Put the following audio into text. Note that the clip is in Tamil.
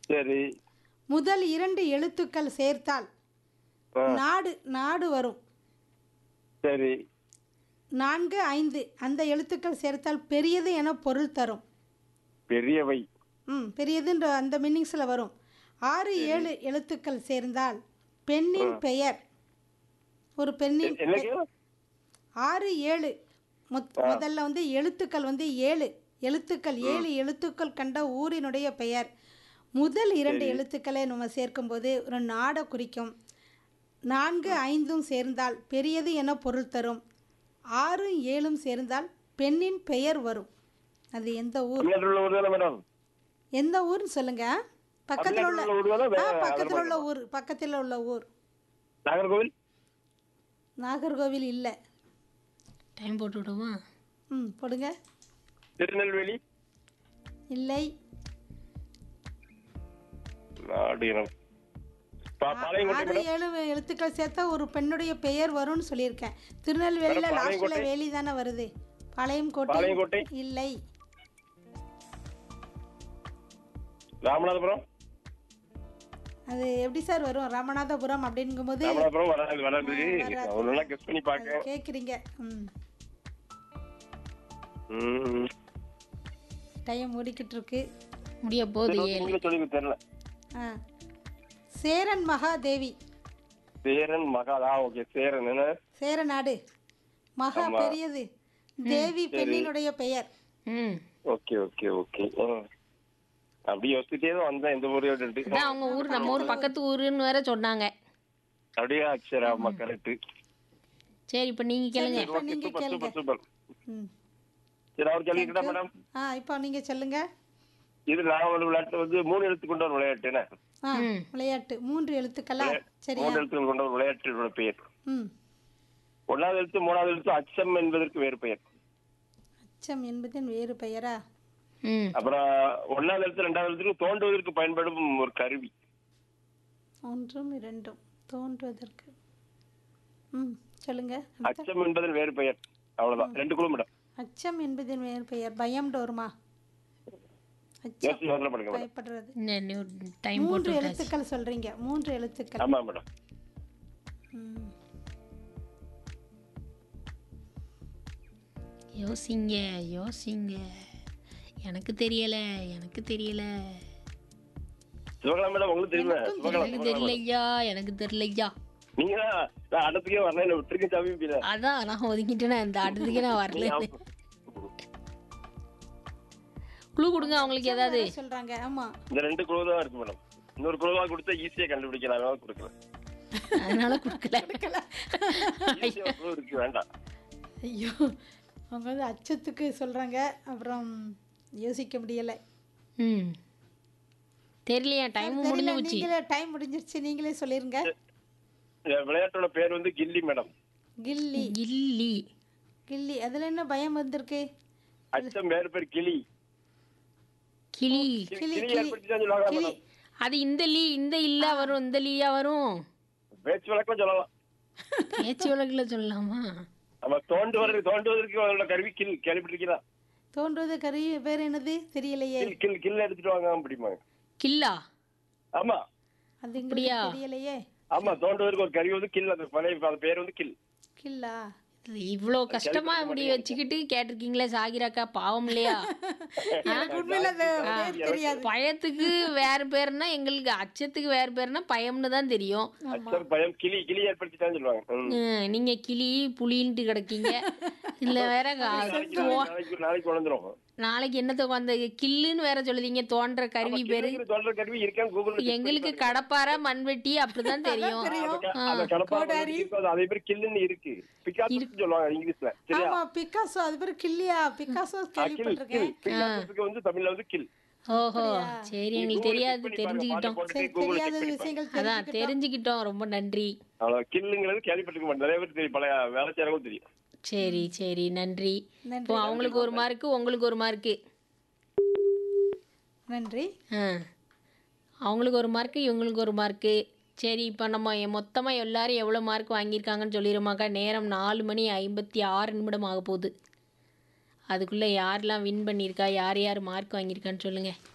சரி முதல் இரண்டு எழுத்துக்கள் சேர்த்தால் ஆ, நாடு நாடு வரும் சரி நான்கு ஐந்து அந்த எழுத்துக்கள் சேர்த்தால் பெரியது என பொருள் தரும் பெரியவை ம் பெரியதுன்ற அந்த மீனிங்ஸில் வரும் ஆறு ஏழு எழுத்துக்கள் சேர்ந்தால் பெண்ணின் பெயர் ஒரு பெண்ணின் பெ- என்னைக்கு ஆறு ஏழு மொத் முதல்ல வந்து எழுத்துக்கள் வந்து ஏழு எழுத்துக்கள் ஏழு எழுத்துக்கள் கண்ட ஊரினுடைய பெயர் முதல் இரண்டு எழுத்துக்களை நம்ம சேர்க்கும்போது ஒரு நாடை குறிக்கும் நான்கு ஐந்தும் சேர்ந்தால் பெரியது என பொருள் தரும் ஆறும் ஏழும் சேர்ந்தால் பெண்ணின் பெயர் வரும் அது எந்த ஊர் தமிழ்நாட்டில் உள்ள ஊர் தானே மேடம் எந்த ஊர்னு சொல்லுங்க பக்கத்தில் உள்ள தமிழ்நாட்டில் உள்ள ஊர் தானே ஆ வேற பக்கத்தில் உள்ள ஊர் பக்கத்தில் உள்ள ஊர் நாகர்கோவில் நாகர்கோவில் இல்லை டைம் போட்டு விடுமா ம் போடுங்க திருநெல்வேலி இல்லை நாடு இனம் பா- பாளையங்கோட்டை ஆறு மேடம் ஏழு எழுத்துக்கள் சேர்த்தா ஒரு பெண்ணுடைய பெயர் வரும்னு சொல்லியிருக்கேன் திருநெல்வேலியில் மேடம், லாஸ்ட்ல பாளையங்கோட்டை. வேலி தானே வருது பாளையங்கோட்டை பாளையங்கோட்டை. இல்லை ராமநாதபுரம் அது எப்படி சார் வரும் ராமநாதபுரம் அப்படிங்கும்போது ராமநாதபுரம் வராது வராது வராது. ஒரு நாள் கெஸ்ட் பண்ணி பார்க்க கேட்குறீங்க ம் ம். டைம் ஓடிக்கிட்டு இருக்கு முடிய போகுது சரி, ஏழு உங்களுக்கு சொல்லி தெரியல ஆ சேரன் மகாதேவி சேரன் மகாதா ஓகே சேரன் என்ன சேர நாடு மகா ஆமா. பெரியது தேவி பெண்ணினுடைய பெயர் ம் ஓகே ஓகே ஓகே ம். அப்படி யோசிச்சுட்டே தான் வந்தேன் இந்த ஊரே விட்டுட்டு அதான் அவங்க ஊர் நம்ம ஊர் பக்கத்து ஊருன்னு வேற சொன்னாங்க அப்படியே சரி ஆமா கரெக்ட் சரி இப்போ நீங்க கேளுங்க இப்ப ஓகே நீங்க சூப்பர் கேளுங்க சூப்பர் சூப்பர் ம் சரி அவர் கேள்விக்கிட்டா மேடம் ஆ இப்போ நீங்க சொல்லுங்க இது நான் ஒரு விளையாட்டு வந்து மூணு எழுத்து கொண்ட ஒரு விளையாட்டு என்ன ஆ விளையாட்டு மூன்று எழுத்துக்களா சரியா மூணு எழுத்துக்கள் கொண்ட ஒரு விளையாட்டோட பெயர் ம் ஒன்னாவது எழுத்து மூணாவது எழுத்து அச்சம் என்பதற்கு வேறு பெயர் அச்சம் என்பதின் வேறு பெயரா ம் அப்புறம் ஒன்னாவது எழுத்து ரெண்டாவது எழுத்துக்கு தோண்டுவதற்கு பயன்படும் ஒரு கருவி ஒன்றும் இரண்டும் தோன்றுவதற்கு ம் சொல்லுங்க அச்சம் என்பதன் வேறு பெயர் அவ்வளவுதான் ரெண்டு குழு மேடம் அச்சம் என்பதின் வேறு பெயர் பயம் வருமா அச்சம் யோசிச்சு முதல்ல பண்ணுங்க மேடம் பயப்படுறது இன்னும் டைம் மூன்று போட்டு விட்டாச்சு. எழுத்துக்கள் சொல்றீங்க மூன்று எழுத்துக்கள் ஆமா மேடம் ம். யோசிங்க யோசிங்க எனக்கு தெரியல எனக்கு தெரியல சிவகலா மேடம் உங்களுக்கு தெரியுமா சிவகலா எனக்கு தெரியலையா எனக்கு தெரியலையா நீங்க தான் நான் அடுத்துக்கே வரல விட்டுருக்க சாமி அதான் நான் ஒதுங்கிட்டேனே அந்த அடுத்ததுக்கே நான் வரல குழு கொடுங்க அவங்களுக்கு ஏதாவது சொல்றாங்க ஆமா இந்த ரெண்டு குழு தான் இருக்கு மேடம் இன்னொரு குழுவா கொடுத்தா ஈஸியா கண்டுபிடிக்கலாம் அதனால கொடுக்கல அதனால கொடுக்கல ஈஸியா ஒரு குழு இருக்கு வேண்டாம் ஐயோ அவங்க வந்து அச்சத்துக்கு சொல்றாங்க அப்புறம் யோசிக்க முடியல ம் தெரியலையா டைமும் முடிஞ்சு தெரியல போச்சு நீங்களே டைம் முடிஞ்சிருச்சு நீங்களே சொல்லிருங்க இந்த விளையாட்டோட பேர் வந்து கில்லி மேடம் கில்லி இல்லி கில்லி அதுல என்ன பயம் வந்திருக்கு அச்சம் வேறு பேர் கிளி கிளி கிளி கிளி கிளி ஏற்படுத்திதான் சொல்லுவாங்க கிளி மேடம் அது இந்த லீ இந்த இல்லா வரும் இந்த லீயா வரும் பேச்சு வழக்கம் சொல்லலாம் பேச்சு வழக்குல சொல்லலாமா நம்ம தோண்டுவதற்கு தோண்டுவதற்கு அவரோட கருவி கில் கேள்விப்பட்டிருக்கீங்களா தோன்றுவது கரு பேர் என்னது தெரியலையே கில் கில் கில் எடுத்துட்டு வாங்க அப்படிம்பாங்க கில்லா ஆமா அது அப்படியா? எங்களுக்கு தெரியலையே ஆமா தோண்டுவதற்கு ஒரு கருவி வந்து கில் அந்த பழைய அந்த பேர் வந்து கில் கில்லா இது இவ்வளோ கஷ்டமா இப்படி வச்சுக்கிட்டு கேட்டிருக்கீங்களே சாகிராக்கா பாவம் இல்லையா எனக்கு உண்மையில அது பேர் தெரியாது பயத்துக்கு வேற பேர்னா எங்களுக்கு அச்சத்துக்கு வேற பேர்னா பயம்னு தான் தெரியும் அச்சம் பயம் கிளி கிளி ஏற்படுத்திட்டான்னு சொல்லுவாங்க ம். ம், நீங்க கிளி புலின்ட்டு கிடக்கீங்க இல்ல வேற கா- நாளைக்கு தோ- நாளைக்கு நாளைக்கு வளர்ந்துரும் நாளைக்கு என்னத்த அந்த கில்லுன்னு வேற சொல்லுதீங்க தோன்ற கருவி பேரு கிளிங்கிற தோன்ற கருவி இருக்கான்னு கூகுள் எங்களுக்கு கடப்பாரை மண்வெட்டி அப்படிதான் தெரியும் அந்த கடப்பாறை இருக்கு, அது அதே பேர் கில்லுன்னு இருக்கு பிகாசு சொல்லுவாங்க இங்கிலீஷ்ல சரியா ஆமா பிக்காசோ அது பேர் கில்லியா பிக்காசோ கில் கில் கேள்விப்பட்டிருக்கேன் பிகாசுக்கு வந்து தமிழ்ல வந்து கில் ஓஹோ சரி எங்களுக்கு தெரியாது தெரிஞ்சுக்கிட்டோம் சரி தெரியாத விஷயங்கள் அதான் தெரிஞ்சுக்கிட்டோம் ரொம்ப நன்றி அவ்வளவு கில்லுங்கிறது கேள்விப்பட்டிருக்க மாட்டேன் நிறைய பேர் தெரியும் பழைய வேலை செய்யறவங்க தெரியும் சரி சரி நன்றி நன்றி. இப்போ அவங்களுக்கு ஒரு மார்க்கு உங்களுக்கு ஒரு மார்க்கு நன்றி ஆ அவங்களுக்கு ஒரு மார்க்கு இவங்களுக்கு ஒரு மார்க்கு சரி இப்போ நம்ம மொத்தமாக எல்லாரும் எவ்வளோ மார்க் வாங்கியிருக்காங்கன்னு சொல்லிடுமாக்கா நேரம் நாலு மணி ஐம்பத்தி ஆறு நிமிடம் ஆக போகுது அதுக்குள்ளே யாரெல்லாம் வின் பண்ணியிருக்கா யார் யார் மார்க் வாங்கியிருக்கான்னு சொல்லுங்கள்